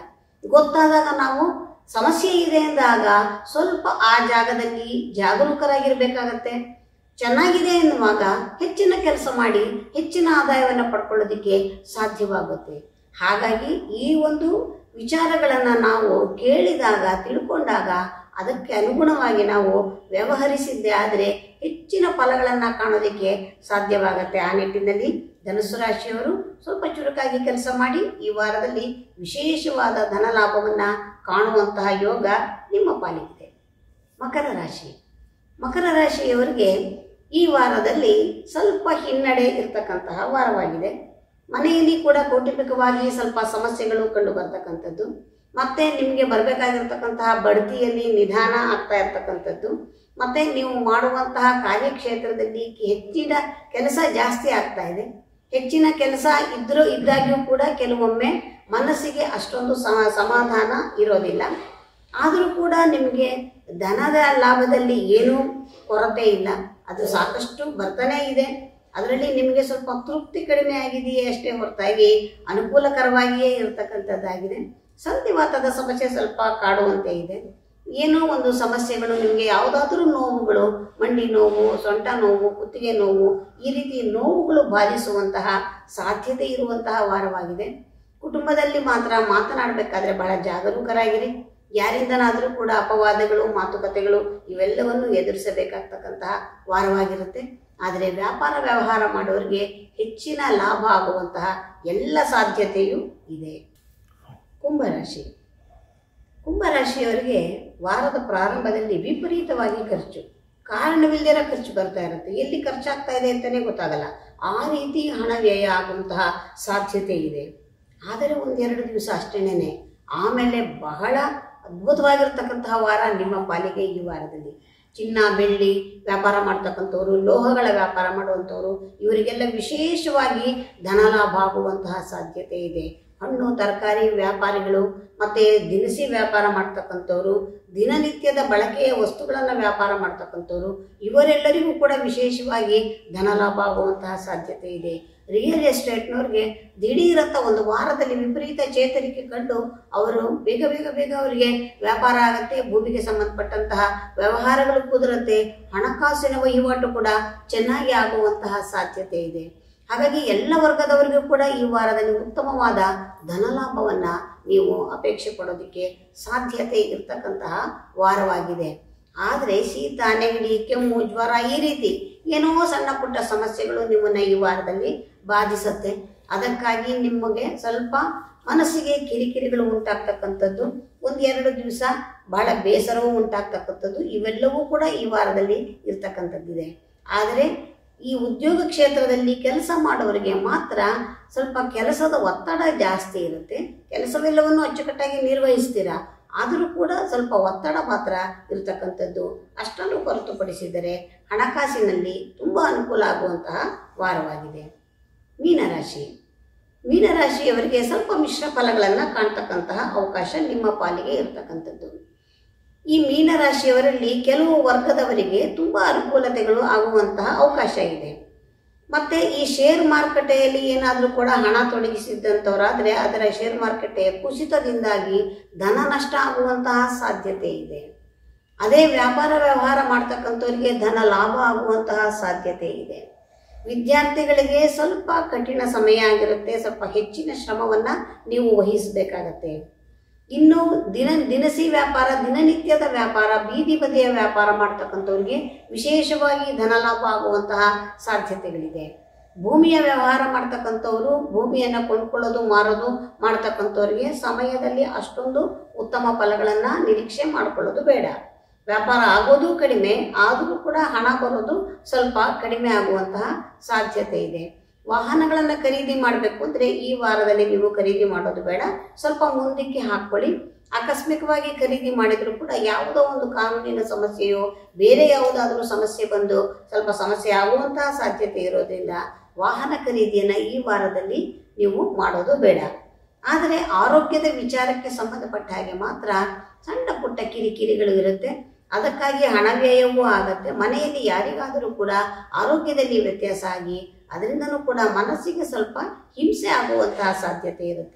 ಗೊತ್ತಾದಾಗ ನಾವು ಸಮಸ್ಯೆ ಇದೆ ಎಂದಾಗ ಸ್ವಲ್ಪ ಆ ಜಾಗದಲ್ಲಿ ಜಾಗರೂಕರಾಗಿರ್ಬೇಕಾಗತ್ತೆ ಚೆನ್ನಾಗಿದೆ ಎನ್ನುವಾಗ ಹೆಚ್ಚಿನ ಕೆಲಸ ಮಾಡಿ ಹೆಚ್ಚಿನ ಆದಾಯವನ್ನು ಪಡ್ಕೊಳ್ಳೋದಕ್ಕೆ ಸಾಧ್ಯವಾಗುತ್ತೆ ಹಾಗಾಗಿ ಈ ಒಂದು ವಿಚಾರಗಳನ್ನು ನಾವು ಕೇಳಿದಾಗ ತಿಳ್ಕೊಂಡಾಗ ಅದಕ್ಕೆ ಅನುಗುಣವಾಗಿ ನಾವು ವ್ಯವಹರಿಸಿದ್ದೆ ಆದರೆ ಹೆಚ್ಚಿನ ಫಲಗಳನ್ನು ಕಾಣೋದಕ್ಕೆ ಸಾಧ್ಯವಾಗತ್ತೆ ಆ ನಿಟ್ಟಿನಲ್ಲಿ ಧನುಸು ರಾಶಿಯವರು ಸ್ವಲ್ಪ ಚುರುಕಾಗಿ ಕೆಲಸ ಮಾಡಿ ಈ ವಾರದಲ್ಲಿ ವಿಶೇಷವಾದ ಧನ ಲಾಭವನ್ನು ಕಾಣುವಂತಹ ಯೋಗ ನಿಮ್ಮ ಪಾಲಿಗಿದೆ ಮಕರ ರಾಶಿ ಮಕರ ರಾಶಿಯವರಿಗೆ ಈ ವಾರದಲ್ಲಿ ಸ್ವಲ್ಪ ಹಿನ್ನಡೆ ಇರತಕ್ಕಂತಹ ವಾರವಾಗಿದೆ ಮನೆಯಲ್ಲಿ ಕೂಡ ಕೌಟುಂಬಿಕವಾಗಿ ಸ್ವಲ್ಪ ಸಮಸ್ಯೆಗಳು ಕಂಡು ಬರ್ತಕ್ಕಂಥದ್ದು ಮತ್ತೆ ನಿಮಗೆ ಬರಬೇಕಾಗಿರ್ತಕ್ಕಂತಹ ಬಡ್ತಿಯಲ್ಲಿ ನಿಧಾನ ಆಗ್ತಾ ಇರ್ತಕ್ಕಂಥದ್ದು ಮತ್ತೆ ನೀವು ಮಾಡುವಂತಹ ಕಾರ್ಯಕ್ಷೇತ್ರದಲ್ಲಿ ಹೆಚ್ಚಿನ ಕೆಲಸ ಜಾಸ್ತಿ ಆಗ್ತಾ ಇದೆ ಹೆಚ್ಚಿನ ಕೆಲಸ ಇದ್ರೂ ಇದ್ದಾಗ್ಯೂ ಕೂಡ ಕೆಲವೊಮ್ಮೆ ಮನಸ್ಸಿಗೆ ಅಷ್ಟೊಂದು ಸಮ ಸಮಾಧಾನ ಇರೋದಿಲ್ಲ ಆದರೂ ಕೂಡ ನಿಮಗೆ ಧನದ ಲಾಭದಲ್ಲಿ ಏನೂ ಕೊರತೆ ಇಲ್ಲ ಅದು ಸಾಕಷ್ಟು ಬರ್ತಾನೇ ಇದೆ ಅದರಲ್ಲಿ ನಿಮಗೆ ಸ್ವಲ್ಪ ತೃಪ್ತಿ ಕಡಿಮೆ ಆಗಿದೆಯೇ ಅಷ್ಟೇ ಹೊರತಾಗಿ ಅನುಕೂಲಕರವಾಗಿಯೇ ಇರತಕ್ಕಂಥದ್ದಾಗಿದೆ ಸಂಧಿವಾತದ ಸಮಸ್ಯೆ ಸ್ವಲ್ಪ ಕಾಡುವಂತೆ ಇದೆ ಏನೋ ಒಂದು ಸಮಸ್ಯೆಗಳು ನಿಮಗೆ ಯಾವುದಾದ್ರೂ ನೋವುಗಳು ಮಂಡಿ ನೋವು ಸೊಂಟ ನೋವು ಕುತ್ತಿಗೆ ನೋವು ಈ ರೀತಿ ನೋವುಗಳು ಬಾಧಿಸುವಂತಹ ಸಾಧ್ಯತೆ ಇರುವಂತಹ ವಾರವಾಗಿದೆ ಕುಟುಂಬದಲ್ಲಿ ಮಾತ್ರ ಮಾತನಾಡಬೇಕಾದ್ರೆ ಬಹಳ ಜಾಗರೂಕರಾಗಿರಿ ಯಾರಿಂದನಾದರೂ ಕೂಡ ಅಪವಾದಗಳು ಮಾತುಕತೆಗಳು ಇವೆಲ್ಲವನ್ನು ಎದುರಿಸಬೇಕಾಗ್ತಕ್ಕಂತಹ ವಾರವಾಗಿರುತ್ತೆ ಆದರೆ ವ್ಯಾಪಾರ ವ್ಯವಹಾರ ಮಾಡೋರಿಗೆ ಹೆಚ್ಚಿನ ಲಾಭ ಆಗುವಂತಹ ಎಲ್ಲ ಸಾಧ್ಯತೆಯೂ ಇದೆ ಕುಂಭರಾಶಿ ಕುಂಭರಾಶಿಯವರಿಗೆ ವಾರದ ಪ್ರಾರಂಭದಲ್ಲಿ ವಿಪರೀತವಾಗಿ ಖರ್ಚು ಕಾರಣವಿಲ್ಲದಿರೋ ಖರ್ಚು ಬರ್ತಾ ಇರುತ್ತೆ ಎಲ್ಲಿ ಖರ್ಚಾಗ್ತಾ ಇದೆ ಅಂತಲೇ ಗೊತ್ತಾಗಲ್ಲ ಆ ರೀತಿ ಹಣ ವ್ಯಯ ಆಗುವಂತಹ ಸಾಧ್ಯತೆ ಇದೆ ಆದರೆ ಒಂದೆರಡು ದಿವಸ ಅಷ್ಟೇನೆ ಆಮೇಲೆ ಬಹಳ ಅದ್ಭುತವಾಗಿರ್ತಕ್ಕಂತಹ ವಾರ ನಿಮ್ಮ ಪಾಲಿಗೆ ಈ ವಾರದಲ್ಲಿ ಚಿನ್ನ ಬೆಳ್ಳಿ ವ್ಯಾಪಾರ ಮಾಡ್ತಕ್ಕಂಥವ್ರು ಲೋಹಗಳ ವ್ಯಾಪಾರ ಮಾಡುವಂಥವ್ರು ಇವರಿಗೆಲ್ಲ ವಿಶೇಷವಾಗಿ ಧನ ಲಾಭ ಆಗುವಂತಹ ಸಾಧ್ಯತೆ ಇದೆ ಹಣ್ಣು ತರಕಾರಿ ವ್ಯಾಪಾರಿಗಳು ಮತ್ತು ದಿನಸಿ ವ್ಯಾಪಾರ ಮಾಡ್ತಕ್ಕಂಥವ್ರು ದಿನನಿತ್ಯದ ಬಳಕೆಯ ವಸ್ತುಗಳನ್ನು ವ್ಯಾಪಾರ ಮಾಡ್ತಕ್ಕಂಥವ್ರು ಇವರೆಲ್ಲರಿಗೂ ಕೂಡ ವಿಶೇಷವಾಗಿ ಧನ ಲಾಭ ಆಗುವಂತಹ ಸಾಧ್ಯತೆ ಇದೆ ರಿಯಲ್ ಎಸ್ಟೇಟ್ನವ್ರಿಗೆ ದಿಢೀರಂತ ಒಂದು ವಾರದಲ್ಲಿ ವಿಪರೀತ ಚೇತರಿಕೆ ಕಂಡು ಅವರು ಬೇಗ ಬೇಗ ಬೇಗ ಅವರಿಗೆ ವ್ಯಾಪಾರ ಆಗುತ್ತೆ ಭೂಮಿಗೆ ಸಂಬಂಧಪಟ್ಟಂತಹ ವ್ಯವಹಾರಗಳು ಕುದುರತ್ತೆ ಹಣಕಾಸಿನ ವಹಿವಾಟು ಕೂಡ ಚೆನ್ನಾಗಿ ಆಗುವಂತಹ ಸಾಧ್ಯತೆ ಇದೆ ಹಾಗಾಗಿ ಎಲ್ಲ ವರ್ಗದವರಿಗೂ ಕೂಡ ಈ ವಾರದಲ್ಲಿ ಉತ್ತಮವಾದ ಧನಲಾಭವನ್ನ ನೀವು ಅಪೇಕ್ಷೆ ಪಡೋದಕ್ಕೆ ಸಾಧ್ಯತೆ ಇರ್ತಕ್ಕಂತಹ ವಾರವಾಗಿದೆ ಆದರೆ ಶೀತ ನೆಗಡಿ ಕೆಮ್ಮು ಜ್ವರ ಈ ರೀತಿ ಏನೋ ಸಣ್ಣ ಪುಟ್ಟ ಸಮಸ್ಯೆಗಳು ನಿಮ್ಮನ್ನ ಈ ವಾರದಲ್ಲಿ ಬಾಧಿಸುತ್ತೆ ಅದಕ್ಕಾಗಿ ನಿಮಗೆ ಸ್ವಲ್ಪ ಮನಸ್ಸಿಗೆ ಕಿರಿಕಿರಿಗಳು ಉಂಟಾಗ್ತಕ್ಕಂಥದ್ದು ಒಂದು ಎರಡು ದಿವಸ ಬಹಳ ಬೇಸರವೂ ಉಂಟಾಗ್ತಕ್ಕಂಥದ್ದು ಇವೆಲ್ಲವೂ ಕೂಡ ಈ ವಾರದಲ್ಲಿ ಇರ್ತಕ್ಕಂಥದ್ದಿದೆ ಆದರೆ ಈ ಉದ್ಯೋಗ ಕ್ಷೇತ್ರದಲ್ಲಿ ಕೆಲಸ ಮಾಡೋರಿಗೆ ಮಾತ್ರ ಸ್ವಲ್ಪ ಕೆಲಸದ ಒತ್ತಡ ಜಾಸ್ತಿ ಇರುತ್ತೆ ಕೆಲಸವೆಲ್ಲವನ್ನು ಅಚ್ಚುಕಟ್ಟಾಗಿ ನಿರ್ವಹಿಸ್ತೀರಾ ಆದರೂ ಕೂಡ ಸ್ವಲ್ಪ ಒತ್ತಡ ಮಾತ್ರ ಇರತಕ್ಕಂಥದ್ದು ಅಷ್ಟನ್ನು ಹೊರತುಪಡಿಸಿದರೆ ಹಣಕಾಸಿನಲ್ಲಿ ತುಂಬ ಅನುಕೂಲ ಆಗುವಂತಹ ವಾರವಾಗಿದೆ ಮೀನರಾಶಿ ಮೀನರಾಶಿಯವರಿಗೆ ಸ್ವಲ್ಪ ಮಿಶ್ರ ಫಲಗಳನ್ನು ಕಾಣ್ತಕ್ಕಂತಹ ಅವಕಾಶ ನಿಮ್ಮ ಪಾಲಿಗೆ ಇರತಕ್ಕಂಥದ್ದು ಈ ಮೀನರಾಶಿಯವರಲ್ಲಿ ಕೆಲವು ವರ್ಗದವರಿಗೆ ತುಂಬ ಅನುಕೂಲತೆಗಳು ಆಗುವಂತಹ ಅವಕಾಶ ಇದೆ ಮತ್ತೆ ಈ ಶೇರ್ ಮಾರುಕಟ್ಟೆಯಲ್ಲಿ ಏನಾದರೂ ಕೂಡ ಹಣ ತೊಡಗಿಸಿದ್ದಂಥವರಾದರೆ ಅದರ ಶೇರ್ ಮಾರುಕಟ್ಟೆಯ ಕುಸಿತದಿಂದಾಗಿ ಧನ ನಷ್ಟ ಆಗುವಂತಹ ಸಾಧ್ಯತೆ ಇದೆ ಅದೇ ವ್ಯಾಪಾರ ವ್ಯವಹಾರ ಮಾಡ್ತಕ್ಕಂಥವ್ರಿಗೆ ಧನ ಲಾಭ ಆಗುವಂತಹ ಸಾಧ್ಯತೆ ಇದೆ ವಿದ್ಯಾರ್ಥಿಗಳಿಗೆ ಸ್ವಲ್ಪ ಕಠಿಣ ಸಮಯ ಆಗಿರುತ್ತೆ ಸ್ವಲ್ಪ ಹೆಚ್ಚಿನ ಶ್ರಮವನ್ನು ನೀವು ವಹಿಸಬೇಕಾಗತ್ತೆ ಇನ್ನು ದಿನ ದಿನಸಿ ವ್ಯಾಪಾರ ದಿನನಿತ್ಯದ ವ್ಯಾಪಾರ ಬೀದಿ ಬದಿಯ ವ್ಯಾಪಾರ ಮಾಡ್ತಕ್ಕಂಥವ್ರಿಗೆ ವಿಶೇಷವಾಗಿ ಧನಲಾಭ ಆಗುವಂತಹ ಸಾಧ್ಯತೆಗಳಿದೆ ಭೂಮಿಯ ವ್ಯವಹಾರ ಮಾಡ್ತಕ್ಕಂಥವ್ರು ಭೂಮಿಯನ್ನು ಕೊಂಡ್ಕೊಳ್ಳೋದು ಮಾರೋದು ಮಾಡ್ತಕ್ಕಂಥವ್ರಿಗೆ ಸಮಯದಲ್ಲಿ ಅಷ್ಟೊಂದು ಉತ್ತಮ ಫಲಗಳನ್ನು ನಿರೀಕ್ಷೆ ಮಾಡ್ಕೊಳ್ಳೋದು ಬೇಡ ವ್ಯಾಪಾರ ಆಗೋದು ಕಡಿಮೆ ಆದರೂ ಕೂಡ ಹಣ ಬರೋದು ಸ್ವಲ್ಪ ಕಡಿಮೆ ಆಗುವಂತಹ ಸಾಧ್ಯತೆ ಇದೆ ವಾಹನಗಳನ್ನು ಖರೀದಿ ಮಾಡಬೇಕು ಅಂದರೆ ಈ ವಾರದಲ್ಲಿ ನೀವು ಖರೀದಿ ಮಾಡೋದು ಬೇಡ ಸ್ವಲ್ಪ ಮುಂದಕ್ಕೆ ಹಾಕ್ಕೊಳ್ಳಿ ಆಕಸ್ಮಿಕವಾಗಿ ಖರೀದಿ ಮಾಡಿದರೂ ಕೂಡ ಯಾವುದೋ ಒಂದು ಕಾನೂನಿನ ಸಮಸ್ಯೆಯೋ ಬೇರೆ ಯಾವುದಾದ್ರೂ ಸಮಸ್ಯೆ ಬಂದು ಸ್ವಲ್ಪ ಸಮಸ್ಯೆ ಆಗುವಂತಹ ಸಾಧ್ಯತೆ ಇರೋದ್ರಿಂದ ವಾಹನ ಖರೀದಿಯನ್ನು ಈ ವಾರದಲ್ಲಿ ನೀವು ಮಾಡೋದು ಬೇಡ ಆದರೆ ಆರೋಗ್ಯದ ವಿಚಾರಕ್ಕೆ ಸಂಬಂಧಪಟ್ಟ ಹಾಗೆ ಮಾತ್ರ ಸಣ್ಣ ಪುಟ್ಟ ಕಿರಿಕಿರಿಗಳು ಇರುತ್ತೆ ಅದಕ್ಕಾಗಿ ಹಣ ವ್ಯಯವೂ ಆಗತ್ತೆ ಮನೆಯಲ್ಲಿ ಯಾರಿಗಾದರೂ ಕೂಡ ಆರೋಗ್ಯದಲ್ಲಿ ವ್ಯತ್ಯಾಸ ಆಗಿ ಅದರಿಂದನೂ ಕೂಡ ಮನಸ್ಸಿಗೆ ಸ್ವಲ್ಪ ಹಿಂಸೆ ಆಗುವಂತಹ ಸಾಧ್ಯತೆ ಇರುತ್ತೆ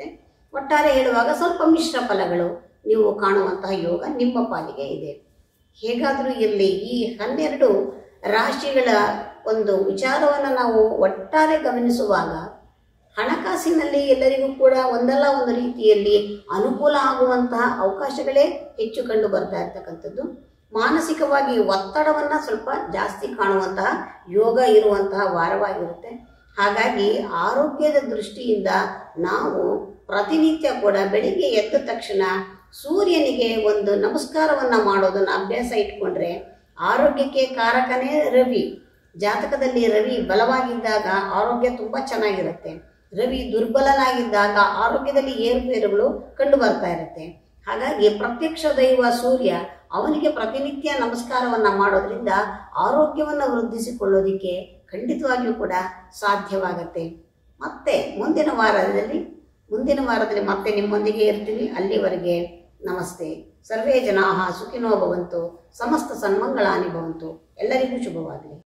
ಒಟ್ಟಾರೆ ಹೇಳುವಾಗ ಸ್ವಲ್ಪ ಮಿಶ್ರ ಫಲಗಳು ನೀವು ಕಾಣುವಂತಹ ಯೋಗ ನಿಮ್ಮ ಪಾಲಿಗೆ ಇದೆ ಹೇಗಾದರೂ ಇರಲಿ ಈ ಹನ್ನೆರಡು ರಾಶಿಗಳ ಒಂದು ವಿಚಾರವನ್ನು ನಾವು ಒಟ್ಟಾರೆ ಗಮನಿಸುವಾಗ ಹಣಕಾಸಿನಲ್ಲಿ ಎಲ್ಲರಿಗೂ ಕೂಡ ಒಂದಲ್ಲ ಒಂದು ರೀತಿಯಲ್ಲಿ ಅನುಕೂಲ ಆಗುವಂತಹ ಅವಕಾಶಗಳೇ ಹೆಚ್ಚು ಕಂಡು ಬರ್ತಾ ಇರ್ತಕ್ಕಂಥದ್ದು ಮಾನಸಿಕವಾಗಿ ಒತ್ತಡವನ್ನು ಸ್ವಲ್ಪ ಜಾಸ್ತಿ ಕಾಣುವಂತಹ ಯೋಗ ಇರುವಂತಹ ವಾರವಾಗಿರುತ್ತೆ ಹಾಗಾಗಿ ಆರೋಗ್ಯದ ದೃಷ್ಟಿಯಿಂದ ನಾವು ಪ್ರತಿನಿತ್ಯ ಕೂಡ ಬೆಳಿಗ್ಗೆ ಎದ್ದ ತಕ್ಷಣ ಸೂರ್ಯನಿಗೆ ಒಂದು ನಮಸ್ಕಾರವನ್ನು ಮಾಡೋದನ್ನು ಅಭ್ಯಾಸ ಇಟ್ಕೊಂಡ್ರೆ ಆರೋಗ್ಯಕ್ಕೆ ಕಾರಕನೇ ರವಿ ಜಾತಕದಲ್ಲಿ ರವಿ ಬಲವಾಗಿದ್ದಾಗ ಆರೋಗ್ಯ ತುಂಬ ಚೆನ್ನಾಗಿರುತ್ತೆ ರವಿ ದುರ್ಬಲನಾಗಿದ್ದಾಗ ಆರೋಗ್ಯದಲ್ಲಿ ಏರುಪೇರುಗಳು ಕಂಡು ಬರ್ತಾ ಇರುತ್ತೆ ಹಾಗಾಗಿ ಪ್ರತ್ಯಕ್ಷ ದೈವ ಸೂರ್ಯ ಅವನಿಗೆ ಪ್ರತಿನಿತ್ಯ ನಮಸ್ಕಾರವನ್ನು ಮಾಡೋದ್ರಿಂದ ಆರೋಗ್ಯವನ್ನು ವೃದ್ಧಿಸಿಕೊಳ್ಳೋದಿಕ್ಕೆ ಖಂಡಿತವಾಗಿಯೂ ಕೂಡ ಸಾಧ್ಯವಾಗತ್ತೆ ಮತ್ತೆ ಮುಂದಿನ ವಾರದಲ್ಲಿ ಮುಂದಿನ ವಾರದಲ್ಲಿ ಮತ್ತೆ ನಿಮ್ಮೊಂದಿಗೆ ಇರ್ತೀನಿ ಅಲ್ಲಿವರೆಗೆ ನಮಸ್ತೆ ಸರ್ವೇ ಜನಾಹ ಸುಖಿನೋ ಭವಂತು ಸಮಸ್ತ ಸನ್ಮಂಗಳಾನಿ ಭವಂತು ಎಲ್ಲರಿಗೂ ಶುಭವಾಗಲಿ